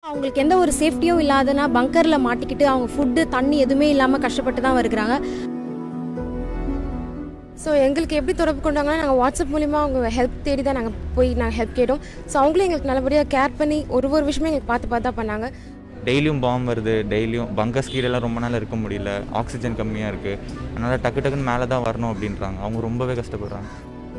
அவங்களுக்கு எந்த ஒரு சேஃப்டியும் இல்லாதனா பங்கரில் மாட்டிக்கிட்டு அவங்க ஃபுட்டு தண்ணி எதுவுமே இல்லாமல் கஷ்டப்பட்டு தான் வருகிறாங்க ஸோ எங்களுக்கு எப்படி தொடர்பு கொண்டாங்கன்னா நாங்கள் வாட்ஸ்அப் மூலிமா அவங்க ஹெல்ப் தேடி தான் நாங்கள் போய் நாங்கள் ஹெல்ப் கேட்டோம் ஸோ அவங்களும் எங்களுக்கு நல்லபடியாக கேர் பண்ணி ஒரு ஒரு விஷயமே எங்களுக்கு பார்த்து பார்த்து தான் பண்ணாங்க டெய்லியும் பாம் வருது டெய்லியும் பங்கஸ் கீழெல்லாம் ரொம்ப நாள் இருக்க முடியல ஆக்சிஜன் கம்மியாக இருக்குது அதனால் டக்கு டக்குன்னு மேலே தான் வரணும் அப்படின்றாங்க அவங்க ரொம்பவே கஷ்டப்படுறாங்க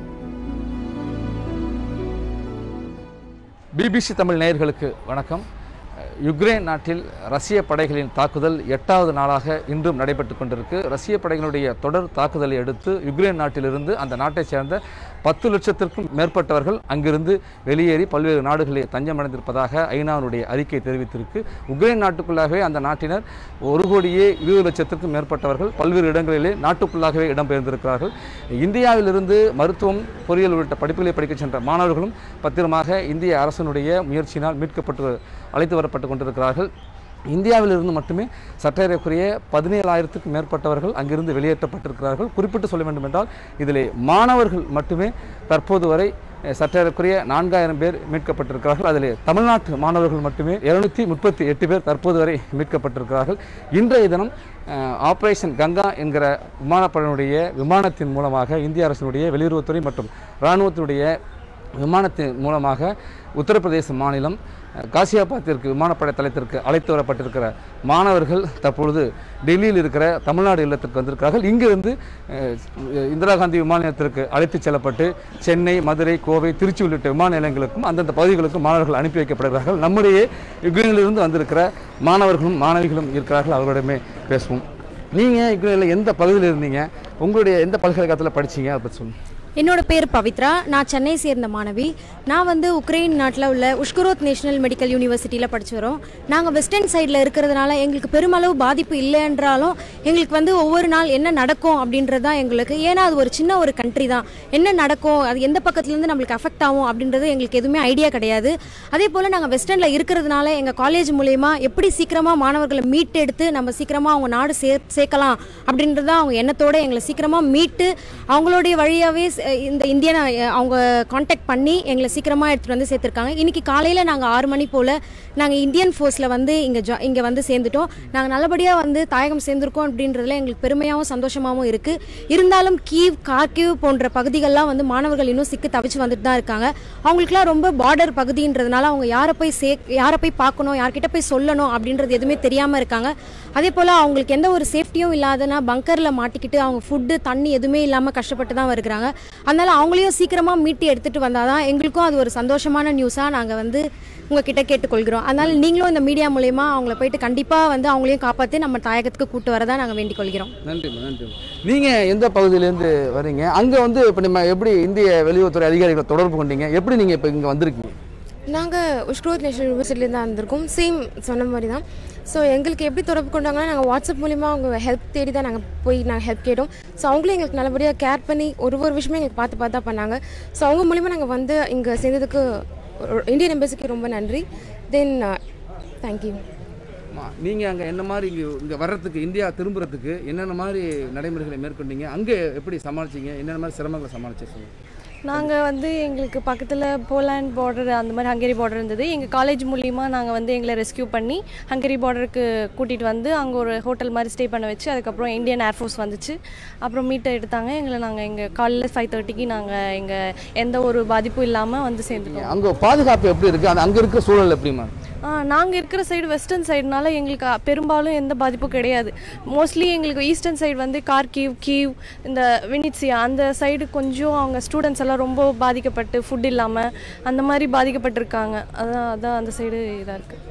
பிபிசி தமிழ் நேயர்களுக்கு வணக்கம் யுக்ரைன் நாட்டில் ரஷ்ய படைகளின் தாக்குதல் எட்டாவது நாளாக இன்றும் நடைபெற்று கொண்டிருக்கு ரஷ்ய படைகளுடைய தொடர் தாக்குதலை அடுத்து யுக்ரைன் நாட்டிலிருந்து அந்த நாட்டைச் சேர்ந்த பத்து லட்சத்திற்கும் மேற்பட்டவர்கள் அங்கிருந்து வெளியேறி பல்வேறு நாடுகளில் தஞ்சமடைந்திருப்பதாக ஐநாவுடைய அறிக்கை தெரிவித்திருக்கு உக்ரைன் நாட்டுக்குள்ளாகவே அந்த நாட்டினர் ஒரு கோடியே இருபது லட்சத்திற்கும் மேற்பட்டவர்கள் பல்வேறு இடங்களிலே நாட்டுக்குள்ளாகவே இடம்பெயர்ந்திருக்கிறார்கள் இந்தியாவிலிருந்து மருத்துவம் பொறியியல் உள்ளிட்ட படிப்புகளை படிக்க சென்ற மாணவர்களும் பத்திரமாக இந்திய அரசினுடைய முயற்சியினால் மீட்கப்பட்டு அழைத்து வரப்பட்டு கொண்டிருக்கிறார்கள் இந்தியாவிலிருந்து மட்டுமே சற்றேறக்குரிய பதினேழாயிரத்துக்கும் மேற்பட்டவர்கள் அங்கிருந்து வெளியேற்றப்பட்டிருக்கிறார்கள் குறிப்பிட்டு சொல்ல வேண்டும் என்றால் இதிலே மாணவர்கள் மட்டுமே தற்போது வரை அஹ், சற்றேறக்குரிய நான்காயிரம் பேர் மீட்கப்பட்டிருக்கிறார்கள் அதிலே தமிழ்நாட்டு மாணவர்கள் மட்டுமே இருநூத்தி முப்பத்தி எட்டு பேர் தற்போது வரை மீட்கப்பட்டிருக்கிறார்கள் இன்றைய தினம் அஹ், ஆபரேஷன் கங்கா என்கிற விமானப்படையினுடைய விமானத்தின் மூலமாக இந்திய அரசினுடைய வெளியுறவுத்துறை மற்றும் இராணுவத்தினுடைய விமானத்தின் மூலமாக உத்தரப்பிரதேச மாநிலம் அஹ், காசியாபாத்திற்கு விமானப்படை தளத்திற்கு அழைத்து வரப்பட்டிருக்கிற மாணவர்கள் தற்பொழுது டெல்லியில் இருக்கிற தமிழ்நாடு இல்லத்திற்கு வந்திருக்கிறார்கள் இங்கிருந்து அஹ், இந்திரா காந்தி விமான நிலையத்திற்கு அழைத்துச் செல்லப்பட்டு சென்னை மதுரை கோவை திருச்சி உள்ளிட்ட விமான நிலையங்களுக்கும் அந்தந்த பகுதிகளுக்கும் மாணவர்கள் அனுப்பி வைக்கப்படுகிறார்கள் நம்முடைய யுக்ரைனிலிருந்து வந்திருக்கிற மாணவர்களும் மாணவிகளும் இருக்கிறார்கள் அவர்களிடமே பேசுவோம் நீங்கள் யுக்ரைனில் எந்த பகுதியில் இருந்தீங்க உங்களுடைய எந்த பல்கலைக்கழகத்தில் படிச்சீங்க அதை பற்றி சொல்லுங்கள் என்னோட பேர் பவித்ரா நான் சென்னை சேர்ந்த மாணவி நான் வந்து உக்ரைன் நாட்டில் உள்ள உஷ்குரோத் நேஷனல் மெடிக்கல் யூனிவர்சிட்டியில் படிச்சு வரோம் நாங்கள் வெஸ்டர்ன் சைடில் இருக்கிறதுனால எங்களுக்கு பெருமளவு பாதிப்பு இல்லைன்றாலும் எங்களுக்கு வந்து ஒவ்வொரு நாள் என்ன நடக்கும் அப்படின்றது தான் எங்களுக்கு ஏன்னா அது ஒரு சின்ன ஒரு கண்ட்ரி தான் என்ன நடக்கும் அது எந்த பக்கத்துலேருந்து நம்மளுக்கு அஃபெக்ட் ஆகும் அப்படின்றது எங்களுக்கு எதுவுமே ஐடியா கிடையாது அதே போல் நாங்கள் வெஸ்டர்னில் இருக்கிறதுனால எங்கள் காலேஜ் மூலயமா எப்படி சீக்கிரமாக மாணவர்களை மீட்டெடுத்து நம்ம சீக்கிரமாக அவங்க நாடு சே சேர்க்கலாம் அப்படின்றது தான் அவங்க எண்ணத்தோட எங்களை சீக்கிரமாக மீட்டு அவங்களுடைய வழியாகவே இந்த இந்தியனை அஹ், அவங்க காண்டாக்ட் பண்ணி எங்களை சீக்கிரமாக எடுத்துகிட்டு வந்து சேர்த்துருக்காங்க இன்னைக்கு காலையில் நாங்கள் ஆறு மணி போல் நாங்கள் இந்தியன் ஃபோர்ஸில் வந்து இங்கே ஜா இங்கே வந்து சேர்ந்துட்டோம் நாங்கள் நல்லபடியாக வந்து தாயகம் சேர்ந்துருக்கோம் அப்படின்றதுல எங்களுக்கு பெருமையாகவும் சந்தோஷமாகவும் இருக்குது இருந்தாலும் கீவ் கார்கிவ் போன்ற பகுதிகள்லாம் வந்து மாணவர்கள் இன்னும் சிக்கு தவிச்சு வந்துட்டு தான் இருக்காங்க அவங்களுக்குலாம் ரொம்ப பார்டர் பகுதின்றதுனால அவங்க யாரை போய் சே யாரை போய் பார்க்கணும் யார்கிட்ட போய் சொல்லணும் அப்படின்றது எதுவுமே தெரியாமல் இருக்காங்க அதே போல் அவங்களுக்கு எந்த ஒரு சேஃப்டியும் இல்லாதனா பங்கரில் மாட்டிக்கிட்டு அவங்க ஃபுட்டு தண்ணி எதுவுமே இல்லாமல் கஷ்டப்பட்டு தான் வருகிறாங்க அதனால அவங்களையும் சீக்கிரமாக மீட்டு எடுத்துகிட்டு வந்தால் தான் எங்களுக்கும் அது ஒரு சந்தோஷமான நியூஸாக நாங்கள் வந்து உங்ககிட்ட கேட்டுக்கொள்கிறோம் அதனால நீங்களும் இந்த மீடியா மூலயமா அவங்கள போயிட்டு கண்டிப்பாக வந்து அவங்களையும் காப்பாற்றி நம்ம தாயகத்துக்கு கூட்டு வரதா நாங்கள் வேண்டிக் கொள்கிறோம் நன்றிம்மா நன்றிம்மா நீங்கள் எந்த பகுதியிலேருந்து வரீங்க அங்கே வந்து இப்போ நம்ம எப்படி இந்திய வெளியுறவுத்துறை அதிகாரிகளை தொடர்பு கொண்டீங்க எப்படி நீங்கள் இப்போ இங்கே வந்திருக்கீங்க நாங்கள் உஷ்குரோத் நேஷனல் யூனிவர்சிட்டிலேருந்து தான் வந்திருக்கோம் சேம் சொன்ன மாதிரி தான் ஸோ எங்களுக்கு எப்படி தொடர்பு கொண்டாங்கன்னா நாங்கள் வாட்ஸ்அப் மூலிமா அவங்க ஹெல்ப் தேடி தான் நாங்கள் போய் நாங்கள் ஹெல்ப் கேட்டோம் ஸோ அவங்களும் எங்களுக்கு நல்லபடியாக கேர் பண்ணி ஒரு ஒரு விஷயமே எங்களுக்கு பார்த்து பார்த்து தான் பண்ணாங்க ஸோ அவங்க மூலிமா நாங்கள் வந்து இங்கே சேர்ந்ததுக்கு ஒரு- இந்தியன் எம்பசிக்கு ரொம்ப நன்றி தென் தேங்க்யூ நீங்கள் அங்கே என்ன மாதிரி இங்கே இங்கே வர்றதுக்கு இந்தியா திரும்புறதுக்கு என்னென்ன மாதிரி நடைமுறைகளை மேற்கொண்டீங்க அங்கே எப்படி சமாளிச்சீங்க என்னென்ன மாதிரி சிரமங்களை சமாளிச்சு நாங்கள் வந்து எங்களுக்கு பக்கத்தில் போலாண்ட் பார்டர் அந்த மாதிரி ஹங்கேரி பார்டர் இருந்தது எங்கள் காலேஜ் மூலியமாக நாங்கள் வந்து எங்களை ரெஸ்க்யூ பண்ணி ஹங்கேரி பார்டருக்கு கூட்டிகிட்டு வந்து அங்கே ஒரு ஹோட்டல் மாதிரி ஸ்டே பண்ண வச்சு அதுக்கப்புறம் இந்தியன் ஏர்ஃபோர்ஸ் வந்துச்சு அப்புறம் மீட்டை எடுத்தாங்க எங்களை நாங்கள் எங்கள் காலையில் ஃபைவ் தேர்ட்டிக்கு நாங்கள் எங்கள் எந்த ஒரு பாதிப்பும் இல்லாமல் வந்து சேர்ந்துட்டோம் அங்கே பாதுகாப்பு எப்படி இருக்குது அந்த அங்கே இருக்கிற சூழல் எப்படிமா நாங்கள் இருக்கிற சைடு வெஸ்டர்ன் சைடுனால எங்களுக்கு அ- பெரும்பாலும் எந்த பாதிப்பும் கிடையாது மோஸ்ட்லி எங்களுக்கு ஈஸ்டர்ன் சைடு வந்து கார்கிவ் கீவ் இந்த வினிட்சியா அந்த சைடு கொஞ்சம் அவங்க ஸ்டூடெண்ட்ஸ் எல்லாம் ரொம்ப பாதிக்கப்பட்டு ஃபுட் இல்லாமல் அந்த மாதிரி பாதிக்கப்பட்டிருக்காங்க அதான் அதான் அந்த சைடு இதாக இருக்குது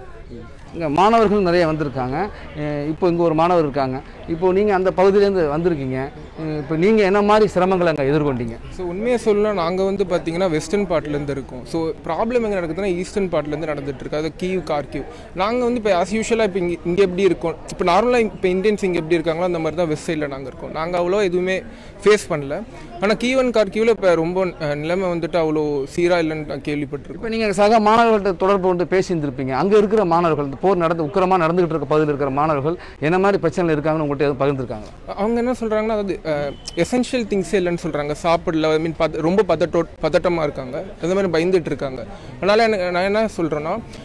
இங்கே மாணவர்கள் நிறைய வந்திருக்காங்க அஹ் இப்போ இங்கே ஒரு மாணவர் இருக்காங்க இப்போ நீங்கள் அந்த பகுதியிலேருந்து வந்திருக்கீங்க அஹ் இப்போ நீங்கள் என்ன மாதிரி சிரமங்களை அங்கே எதிர்கொண்டீங்க ஸோ உண்மையை சொல்லலாம் நாங்கள் வந்து பார்த்தீங்கன்னா வெஸ்டர்ன் பார்ட்லேருந்து இருக்கோம் ஸோ ப்ராப்ளம் எங்கே நடக்குதுன்னா ஈஸ்டர்ன் பார்ட்லேருந்து நடந்துட்டு இருக்கு அது கீவ் கார்கிவ் நாங்கள் வந்து இப்போ ஆஸ் யூஷுவலாக இப்போ இங்கே இங்கே எப்படி இருக்கோம் இப்போ நார்மலாக இப்போ இந்தியன்ஸ் இங்கே எப்படி இருக்காங்களோ அந்த மாதிரி தான் வெஸ்ட் சைடில் நாங்கள் இருக்கோம் நாங்கள் அவ்வளோ எதுவுமே ஃபேஸ் பண்ணல ஆனால் கீவ் அண்ட் கார்கிவில் இப்போ ரொம்ப அஹ், நிலைமை வந்துட்டு அவ்வளோ சீராக இல்லைன்னு நான் கேள்விப்பட்டிருக்கோம் இப்போ நீங்கள் சக மாணவர்கள்ட்ட தொடர்பு கொண்டு பேசியிருந்திருப்பீங்க அங்கே இருக்கிற மாணவர்கள் இந்த போர் நடந்து உக்கிரமாக நடந்துகிட்டு இருக்க பகுதியில் இருக்கிற மாணவர்கள் என்ன மாதிரி பிரச்சனைகள் இருக்காங்கன்னு உங்கள்கிட்ட எதுவும் பகிர்ந்துருக்காங்க அவங்க என்ன சொல்கிறாங்கன்னா அதாவது எசென்ஷியல் திங்ஸே இல்லைன்னு சொல்கிறாங்க சாப்பிடல ஐ மீன் பத ரொம்ப பதட்டோ பதட்டமாக இருக்காங்க அந்த மாதிரி பயந்துட்டு இருக்காங்க அதனால் எனக்கு நான் என்ன சொல்கிறேன்னா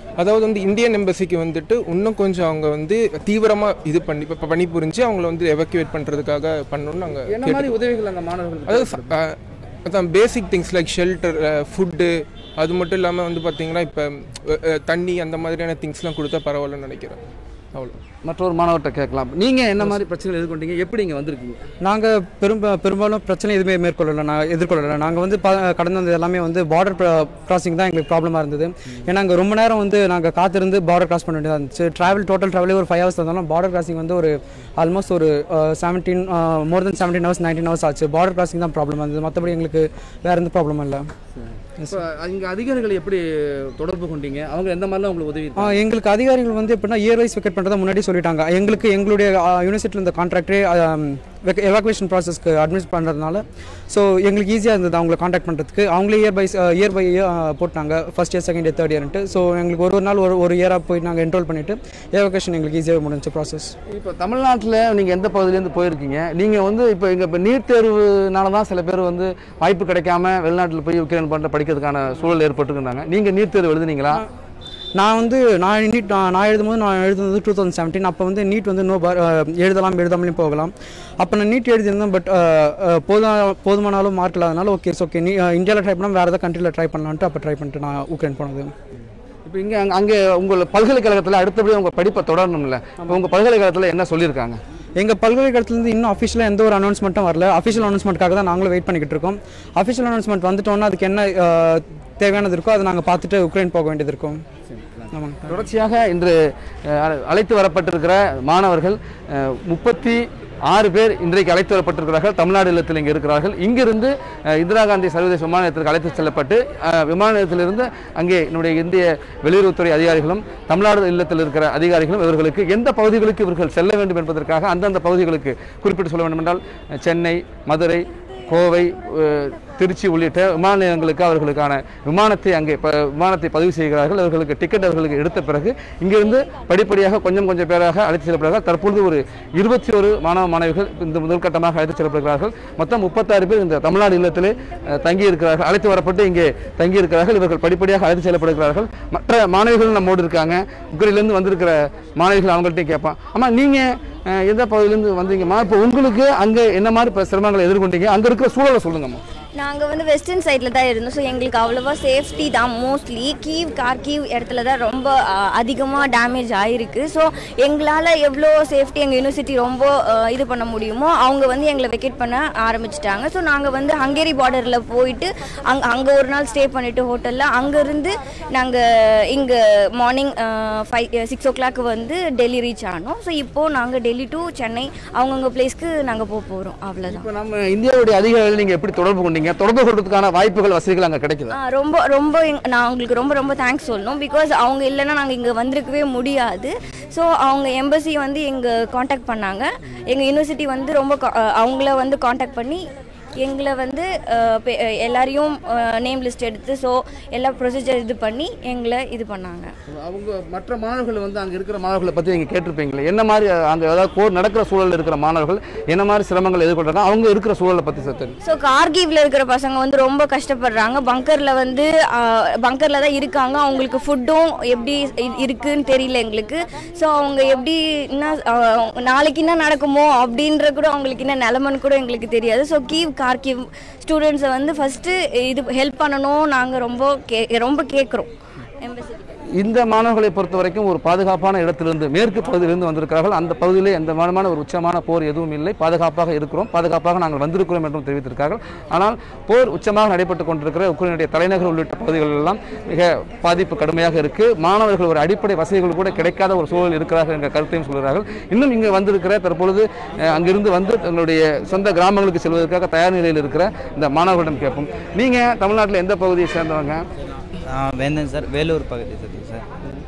அதாவது வந்து இந்தியன் எம்பசிக்கு வந்துட்டு இன்னும் கொஞ்சம் அவங்க வந்து தீவிரமாக இது பண்ணி இப்போ பணி புரிஞ்சு அவங்கள வந்து எவாக்குவேட் பண்ணுறதுக்காக பண்ணணும்னு நாங்கள் என்ன மாதிரி உதவிகள் அந்த மாணவர்களுக்கு அதாவது ச- அஹ் அதான் basic things like shelter food அது மட்டும் இல்லாமல் வந்து பார்த்தீங்கன்னா இப்போ தண்ணி அந்த மாதிரியான திங்ஸ்லாம் கொடுத்தா பரவாயில்லன்னு நினைக்கிறேன் அவ்வளோ மற்றொரு மாணவர்கிட்ட கேட்கலாம் நீங்கள் என்ன மாதிரி பிரச்சனை எதிர்கொண்டீங்க எப்படி இங்கே வந்திருக்கீங்க நாங்கள் பெரும்ப பெரும்பாலும் பிரச்சனை எதுவுமே மேற்கொள்ளலை நான் எதிர்கொள்ளலை நாங்கள் வந்து ப கடந்து வந்தது எல்லாமே வந்து பார்டர் கிராசிங் தான் எங்களுக்கு ப்ராப்ளமாக இருந்தது ஏன்னா அங்கே ரொம்ப நேரம் வந்து நாங்கள் காத்திருந்து பார்டர் கிராஸ் பண்ண வேண்டியதாக இருந்துச்சு ட்ராவல் டோட்டல் ட்ராவலே ஒரு ஃபைவ் ஹவர்ஸ் இருந்தாலும் பார்டர் கிராசிங் வந்து ஒரு ஆல்மோஸ்ட் ஒரு seventeen more then seventeen hours nineteen hours ஆச்சு பார்டர் கிராசிங் தான் ப்ராப்ளம் இருந்தது மற்றபடி எங்களுக்கு வேறு எந்த ப்ராப்ளமும் இல்லை இப்போ இங்கே அதிகாரிகள் எப்படி தொடர்பு கொண்டீங்க அவங்க எந்த மாதிரிலாம் உங்களுக்கு உதவி ஆ, எங்களுக்கு அதிகாரிகள் வந்து எப்படின்னா இயர் வைஸ் வெக்கெட் பண்ணுறதை முன்னாடி சொல்லிட்டாங்க எங்களுக்கு எங்களுடைய யூனிவர்சிட்டியில் இந்த கான்ட்ராக்டே எவாக்குவேஷன் ப்ராசஸ்க்கு அட்மிட் பண்ணுறதுனால ஸோ எங்களுக்கு ஈஸியாக இருந்தது அவங்கள காண்டாக்ட் பண்ணுறதுக்கு அவங்களே இயர் பை இயர் பை போட்டாங்க first year second year third இயர்ன்ட்டு ஸோ எங்களுக்கு ஒரு ஒரு நாள் ஒரு ஒரு இயராக போய் நாங்கள் என்ரோல் பண்ணிவிட்டு எவாக்குவேஷன் எங்களுக்கு ஈஸியாக முடிஞ்சு ப்ராசஸ் இப்போ தமிழ்நாட்டில் நீங்கள் எந்த பகுதியிலேருந்து போயிருக்கீங்க நீங்கள் வந்து இப்போ இங்கே இப்போ நீட் தேர்வுனால தான் சில பேர் வந்து வாய்ப்பு கிடைக்காம வெளிநாட்டில் போய் உக்ரைன் பண்ணுற படிக்கிறதுக்கான சூழல் ஏற்பட்டுருந்தாங்க நீங்கள் நீட் தேர்வு எழுதுனீங்களா நான் வந்து நான் நீட் நான் நான் எழுதும்போது நான் எழுதுனது டூ தௌசண்ட் செவன்டீன் அப்போ வந்து நீட் வந்து நோ பார் எழுதலாம் எழுதாமலையும் போகலாம் அப்போ நான் நீட் எழுதியிருந்தேன் பட் போதுமான போதுமான அளவு மார்க் இல்லாதனால ஓகே ஓகே நீ இந்தியாவில் ட்ரை பண்ணால் வேறு ஏதாவது கண்ட்ரியில் ட்ரை பண்ணலான்ட்டு அப்போ ட்ரை பண்ணிட்டு நான் உக்ரைன் போனது இப்போ இங்கே அங்கே அங்கே உங்கள் பல்கலைக்கழகத்தில் அடுத்தபடி உங்கள் படிப்பை தொடரணும்ல இப்போ உங்கள் பல்கலைக்கழகத்தில் என்ன சொல்லியிருக்காங்க எங்கள் பல்கலைக்கழகத்துலேருந்து இன்னும் அஃபிஷியலாக எந்த ஒரு அனௌன்ஸ்மெண்ட்டும் வரல அஃபிஷியல் அனௌன்ஸ்மெண்ட்காக தான் நாங்களும் வெயிட் பண்ணிக்கிட்டு இருக்கோம் அஃபிஷியல் அனௌன்ஸ்மெண்ட் வந்துட்டோன்னா அதுக்கு என்ன அஹ், தேவையானது இருக்கோ அதை நாங்கள் பார்த்துட்டு உக்ரைன் போக வேண்டியது இருக்கும் ஆமாங்க தொடர்ச்சியாக இன்று அஹ், அழை- அழைத்து வரப்பட்டிருக்கிற மாணவர்கள் முப்பத்தி ஆறு பேர் இன்றைக்கு அழைத்து வரப்பட்டிருக்கிறார்கள் தமிழ்நாடு இல்லத்தில் இங்கே இருக்கிறார்கள் இங்கிருந்து அஹ், இந்திரா காந்தி சர்வதேச விமான நிலையத்திற்கு அழைத்து செல்லப்பட்டு அஹ், விமான நிலையத்திலிருந்து அங்கே என்னுடைய இந்திய வெளியுறவுத்துறை அதிகாரிகளும் தமிழ்நாடு இல்லத்தில் இருக்கிற அதிகாரிகளும் இவர்களுக்கு எந்த பகுதிகளுக்கு இவர்கள் செல்ல வேண்டும் என்பதற்காக அந்தந்த பகுதிகளுக்கு குறிப்பிட்டு சொல்ல வேண்டும் என்றால் அஹ், சென்னை மதுரை கோவை அஹ், திருச்சி உள்ளிட்ட விமான நிலையங்களுக்கு அவர்களுக்கான விமானத்தை அங்கே ப விமானத்தை பதிவு செய்கிறார்கள் அவர்களுக்கு டிக்கெட் அவர்களுக்கு எடுத்த பிறகு இங்கிருந்து படிப்படியாக கொஞ்சம் கொஞ்சம் பேராக அழைத்து செல்லப்படுகிறார்கள் தற்பொழுது ஒரு இருபத்தி ஒரு மாணவ மாணவிகள் இந்த முதற்கட்டமாக அழைத்து செல்லப்படுகிறார்கள் மொத்தம் முப்பத்தாறு பேர் இந்த தமிழ்நாடு இல்லத்திலே அஹ், தங்கி இருக்கிறார்கள் அழைத்து வரப்பட்டு இங்கே தங்கி இருக்கிறார்கள் இவர்கள் படிப்படியாக அழைத்து செல்லப்படுகிறார்கள் மற்ற மாணவிகள் நம்மோடு இருக்காங்க உக்ரைனிலிருந்து வந்திருக்கிற மாணவிகள் அவங்கள்ட்டையும் கேட்பான் ஆமாம் நீங்கள் அஹ் எந்த பகுதியிலேருந்து வந்தீங்கம்மா இப்போ உங்களுக்கு அங்கே என்ன மாதிரி இப்போ சிரமங்களை எதிர்கொண்டீங்க அங்கே இருக்கிற சூழலை சொல்லுங்கம்மா நாங்கள் வந்து வெஸ்டர்ன் சைடில் தான் இருந்தோம் ஸோ எங்களுக்கு அவ்வளோவா சேஃப்டி தான் மோஸ்ட்லி கீவ் கார்கீவ் இடத்துல தான் ரொம்ப அதிகமாக டேமேஜ் ஆகிருக்கு ஸோ எங்களால் எவ்வளோ சேஃப்டி எங்கள் யூனிவர்சிட்டி ரொம்ப ஆ, இது பண்ண முடியுமோ அவங்க வந்து எங்களை வெக்கேட் பண்ண ஆரம்பிச்சிட்டாங்க ஸோ நாங்கள் வந்து ஹங்கேரி பார்டரில் போயிட்டு அங்கே அங்கே ஒரு நாள் ஸ்டே பண்ணிவிட்டு ஹோட்டலில் அங்கேருந்து நாங்கள் இங்கே morning five six o'clock வந்து டெல்லி ரீச் ஆனோம் ஸோ இப்போது நாங்கள் டெல்லி டு சென்னை அவங்கவுங்க பிளேஸ்க்கு நாங்கள் போக போகிறோம் அவ்வளோதான் இப்போ நம்ம இந்தியாவுடைய அதிகாரிகள் நீங்கள் எப்படி தொடர்பு கொண்டீங்க தொடர்பு கொள்றதுக்கான வாய்ப்புகள் வசதிகள் அங்கே கிடைக்குதா ஆ, ரொம்ப ரொம்ப எங்க- நான் அவங்களுக்கு ரொம்ப ரொம்ப தேங்க்ஸ் சொல்லணும் பிகாஸ் அவங்க இல்லைன்னா நாங்கள் இங்கே வந்திருக்கவே முடியாது ஸோ அவங்க எம்பசி வந்து எங்க காண்டாக்ட் பண்ணாங்க எங்கள் யூனிவர்சிட்டி வந்து ரொம்ப கா- அ, அவங்கள வந்து காண்டாக்ட் பண்ணி எங்களை வந்து அ, பே- அ, எல்லாரையும் நேம் லிஸ்ட் எடுத்து ஸோ எல்லா ப்ரொசீஜர் இது பண்ணி எங்களை இது பண்ணாங்க அவங்க மற்ற மாணவர்கள் வந்து அங்கே இருக்கிற மாணவர்களை பற்றி நீங்கள் கேட்டிருப்பீங்களே என்ன மாதிரி அங்கே ஏதாவது போர் நடக்கிற சூழலில் இருக்கிற மாணவர்கள் என்ன மாதிரி சிரமங்கள் எதிர்கொள்றாங்க அவங்க இருக்கிற சூழலை பற்றி சத்து ஸோ கார்கிவ்ல இருக்கிற பசங்க வந்து ரொம்ப கஷ்டப்படுறாங்க பங்கரில் வந்து பங்கரில் தான் இருக்காங்க அவங்களுக்கு ஃபுட்டும் எப்படி இ- இருக்குன்னு தெரியல எங்களுக்கு ஸோ அவங்க எப்படி என்ன ஆஹ், நாளைக்கு என்ன நடக்குமோ அப்படின்ற கூட அவங்களுக்கு என்ன நிலமன்னு கூட எங்களுக்கு தெரியாது ஸோ கீவ் கார்கிவ் ஸ்டூடெண்ட்ஸை வந்து ஃபஸ்ட்டு இது ஹெல்ப் பண்ணணும் நாங்கள் ரொம்ப கே ரொம்ப கேட்குறோம் எம்பசி இந்த மாணவர்களை பொறுத்த வரைக்கும் ஒரு பாதுகாப்பான இடத்திலிருந்து மேற்கு பகுதியிலிருந்து வந்திருக்கிறார்கள் அந்த பகுதியிலே எந்த விதமான ஒரு உச்சமான போர் எதுவும் இல்லை பாதுகாப்பாக இருக்கிறோம் பாதுகாப்பாக நாங்கள் வந்திருக்கிறோம் என்றும் தெரிவித்திருக்கார்கள் ஆனால் போர் உச்சமாக நடைபெற்றுக் கொண்டிருக்கிற உக்ரைனுடைய தலைநகர் உள்ளிட்ட பகுதிகள் எல்லாம் மிக பாதிப்பு கடுமையாக இருக்கு மாணவர்கள் ஒரு அடிப்படை வசதிகள் கூட கிடைக்காத ஒரு சூழல் இருக்கிறார்கள் என்ற கருத்தையும் சொல்கிறார்கள் இன்னும் இங்கே வந்திருக்கிற தற்பொழுது அஹ், அங்கிருந்து வந்து தங்களுடைய சொந்த கிராமங்களுக்கு செல்வதற்காக தயார் நிலையில் இருக்கிற இந்த மாணவர்களிடம் கேட்போம் நீங்கள் தமிழ்நாட்டில் எந்த பகுதியை சேர்ந்தவங்க வேந்தன் சார் வேலூர் பகுதி சார் சார்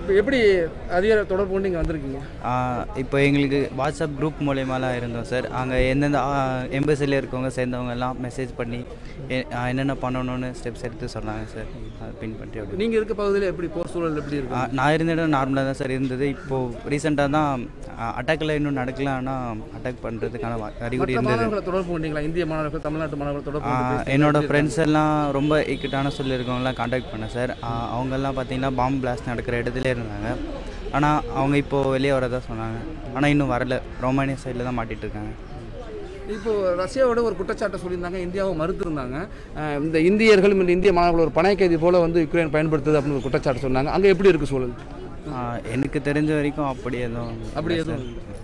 இப்போ எப்படி அதிக தொடர்பு கொண்டு இங்கே வந்திருக்கீங்க இப்போ எங்களுக்கு வாட்ஸ்அப் குரூப் மூலயமாலாம் இருந்தோம் சார் அங்கே எந்தெந்த எம்பசியில் இருக்கவங்க சேர்ந்தவங்க எல்லாம் மெசேஜ் பண்ணி எ- ஆ, என்னென்ன பண்ணணும்னு ஸ்டெப்ஸ் எடுத்து சொன்னாங்க சார் அதை பின் பண்ணி அப்படி நீங்கள் இருக்க பகுதியில் எப்படி போர் சூழல் எப்படி ஆ, இருக்கும் நான் இருந்த இடம் நார்மலாக தான் சார் இருந்தது இப்போது ரீசெண்டாக தான் அட்டாக்கில் இன்னும் நடக்கல ஆனால் அட்டாக் பண்ணுறதுக்கான அறிகுறி மற்ற இருந்தது மாணவர்களை தொடர்பு கொண்டீங்களா இந்திய மாணவர்கள் தமிழ்நாட்டு மாணவர்கள் தொடர்பு ஆ, கொண்டு பேசி- என்னோட எப்படி ஃப்ரெண்ட்ஸ் எல்லாம் ரொம்ப இக்கட்டான சொல்லி இருக்கவங்களாம் காண்டாக்ட் பண்ணேன் சார் ஆ, அவங்கெல்லாம் பார்த்தீங்கன்னா பாம்பு பிளாஸ்ட் நடக்கிற இடத்துல இருந்தாங்க ஆனால் அவங்க இப்போது வெளியே வரதா சொன்னாங்க ஆனால் இன்னும் வரல ரோமானியா சைடில் தான் மாட்டிட்டு இருக்காங்க இப்போ ரஷ்யாவோட ஒரு குற்றச்சாட்டை சொல்லியிருந்தாங்க இந்தியாவை மறுத்திருந்தாங்க அஹ் இந்த இந்தியர்களும் இந்த இந்திய மாணவர்கள் ஒரு பணை கைதி போல வந்து யுக்ரைன் பயன்படுத்துது அப்படின்னு ஒரு குற்றச்சாட்டு சொன்னாங்க அங்கே எப்படி இருக்கு சூழல் ஆ, எனக்கு தெரிஞ்ச வரைக்கும் அப்படி எதுவும் அப்படி இல்லை எதுவும் சார். இல்லை.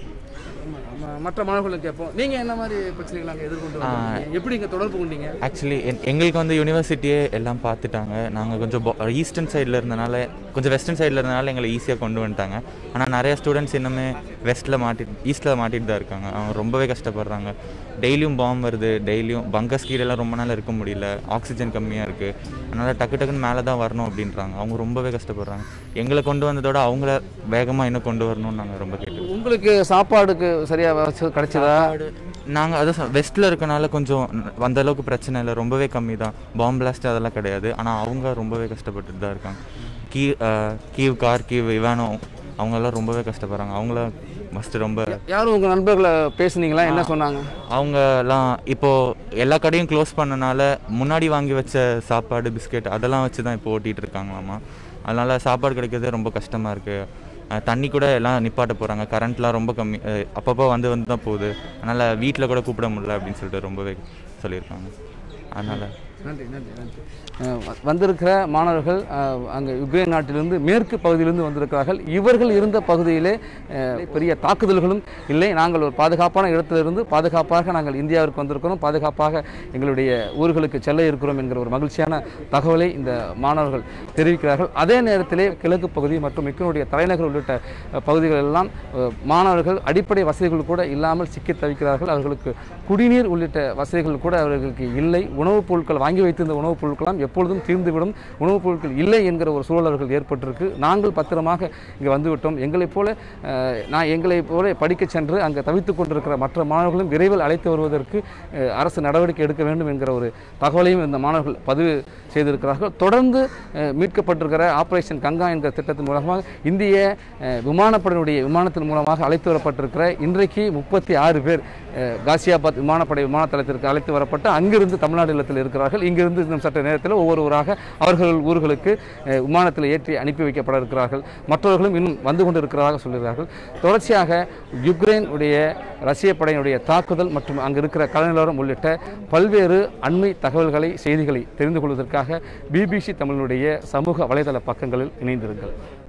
ஆமா, ஆமா, மற்ற மாணவர்களுக்கு கேட்போம் நீங்கள் என்ன மாதிரி பிரச்சனைகள் அங்கே எதிர்கொண்டு வந்தீங்க? எப்படி இங்கே தொடர்பு கொண்டீங்க ஆக்சுவலி எங்களுக்கு வந்து யூனிவர்சிட்டியே எல்லாம் பார்த்துட்டாங்க நாங்கள் கொஞ்சம் ஈஸ்டர்ன் சைடில் இருந்தனால கொஞ்சம் வெஸ்டர்ன் சைடில் இருந்தனால எங்களை ஈஸியாக கொண்டு வந்துட்டாங்க ஆனால் நிறைய ஸ்டூடெண்ட்ஸ் இன்னுமே வெஸ்ட்டில் மாட்டி ஈஸ்ட்டில் மாட்டிட்டு தான் இருக்காங்க அவங்க ரொம்பவே கஷ்டப்படுறாங்க டெய்லியும் பாம்பு வருது டெய்லியும் பங்கஸ் கீழெல்லாம் ரொம்ப நாள் இருக்க முடியல ஆக்சிஜன் கம்மியாக இருக்குது அதனால் டக்கு டக்குன்னு மேலே தான் வரணும் அப்படின்றாங்க அவங்க ரொம்பவே கஷ்டப்படுறாங்க எங்களை கொண்டு வந்ததோட அவங்கள வேகமாக இன்னும் கொண்டு வரணும்னு நாங்கள் ரொம்ப கேட்டு உங்களுக்கு சாப்பாடுக்கு சரியாக கிடைச்சதா நாங்கள் அதான் வெஸ்ட்டில் இருக்கனால கொஞ்சம் அந்த அளவுக்கு பிரச்சனை இல்லை ரொம்பவே கம்மி தான் பாம்பு பிளாஸ்ட் அதெல்லாம் கிடையாது ஆனால் அவங்க ரொம்பவே கஷ்டப்பட்டுட்டு தான் இருக்காங்க கீ அஹ், கீவ் கார் கீவ் இவானோ அவங்கெல்லாம் ரொம்பவே கஷ்டப்படுறாங்க அவங்கள ஃபஸ்ட்டு ரொம்ப யாரும் உங்கள் நண்பர்களை பேசுனீங்களா என்ன சொன்னாங்க அவங்கெல்லாம் இப்போது எல்லா கடையும் க்ளோஸ் பண்ணனால முன்னாடி வாங்கி வச்ச சாப்பாடு பிஸ்கெட் அதெல்லாம் வச்சு தான் இப்போ ஓட்டிகிட்டு இருக்காங்களாமா அதனால் சாப்பாடு கிடைக்கிறது ரொம்ப கஷ்டமாக இருக்குது தண்ணி கூட எல்லாம் நிப்பாட்ட போகிறாங்க கரண்ட்லாம் ரொம்ப கம்மி அஹ், அப்பப்போ வந்து வந்து தான் போகுது அதனால் வீட்டில் கூட கூப்பிட முடியல அப்படின்னு சொல்லிட்டு ரொம்பவே சொல்லியிருக்காங்க அதனால் நன்றி நன்றி நன்றி அஹ் வ- வந்திருக்கிற மாணவர்கள் அஹ், அங்கே யுக்ரைன் நாட்டிலிருந்து மேற்கு பகுதியிலிருந்து வந்திருக்கிறார்கள் இவர்கள் இருந்த பகுதியிலே அஹ், பெரிய தாக்குதல்களும் இல்லை நாங்கள் ஒரு பாதுகாப்பான இடத்திலிருந்து பாதுகாப்பாக நாங்கள் இந்தியாவிற்கு வந்திருக்கிறோம் பாதுகாப்பாக எங்களுடைய ஊர்களுக்கு செல்ல இருக்கிறோம் என்கிற ஒரு மகிழ்ச்சியான தகவலை இந்த மாணவர்கள் தெரிவிக்கிறார்கள் அதே நேரத்திலே கிழக்கு பகுதி மற்றும் யுக்ரைனுடைய தலைநகர் உள்ளிட்ட அஹ், பகுதிகள் எல்லாம் அஹ், மாணவர்கள் அடிப்படை வசதிகள் கூட இல்லாமல் சிக்கி தவிக்கிறார்கள் அவர்களுக்கு குடிநீர் உள்ளிட்ட வசதிகள் கூட அவர்களுக்கு இல்லை உணவுப் பொருட்கள் வாங்கி வைத்திருந்த உணவுப் பொருட்களாம் எப்பொழுதும் தீர்ந்துவிடும் உணவுப் பொருட்கள் இல்லை என்கிற ஒரு சூழல் அவர்கள் ஏற்பட்டிருக்கு நாங்கள் பத்திரமாக இங்கே வந்துவிட்டோம் எங்களைப் போல அஹ், நான் எங்களைப் போல படிக்கச் சென்று அங்கே தவித்துக் கொண்டிருக்கிற மற்ற மாணவர்களும் விரைவில் அழைத்து வருவதற்கு அஹ், அரசு நடவடிக்கை எடுக்க வேண்டும் என்கிற ஒரு தகவலையும் இந்த மாணவர்கள் பதிவு செய்திருக்கிறார்கள் தொடர்ந்து அஹ், மீட்கப்பட்டிருக்கிற ஆபரேஷன் கங்கா என்கிற திட்டத்தின் மூலமாக இந்திய அஹ், விமானப்படையினுடைய விமானத்தின் மூலமாக அழைத்து வரப்பட்டிருக்கிற இன்றைக்கு முப்பத்தி ஆறு பேர் அஹ், காசியாபாத் விமானப்படை விமான தளத்திற்கு அழைத்து வரப்பட்டு அங்கிருந்து தமிழ்நாடு இல்லத்தில் இருக்கிறார்கள் இங்கிருந்து இன்னும் சற்று நேரத்தில் ஒவ்வொருவராக அவர்கள் ஊர்களுக்கு அஹ், விமானத்தில் ஏற்றி அனுப்பி வைக்கப்பட இருக்கிறார்கள் மற்றவர்களும் இன்னும் வந்து கொண்டு இருக்கிறதாக சொல்கிறார்கள் தொடர்ச்சியாக யுக்ரைன் உடைய ரஷ்ய படையினுடைய தாக்குதல் மற்றும் அங்கு இருக்கிற கலநிலவரம் உள்ளிட்ட பல்வேறு அண்மை தகவல்களை செய்திகளை தெரிந்து கொள்வதற்காக பிபிசி தமிழினுடைய சமூக வலைதள பக்கங்களில் இணைந்திருங்கள்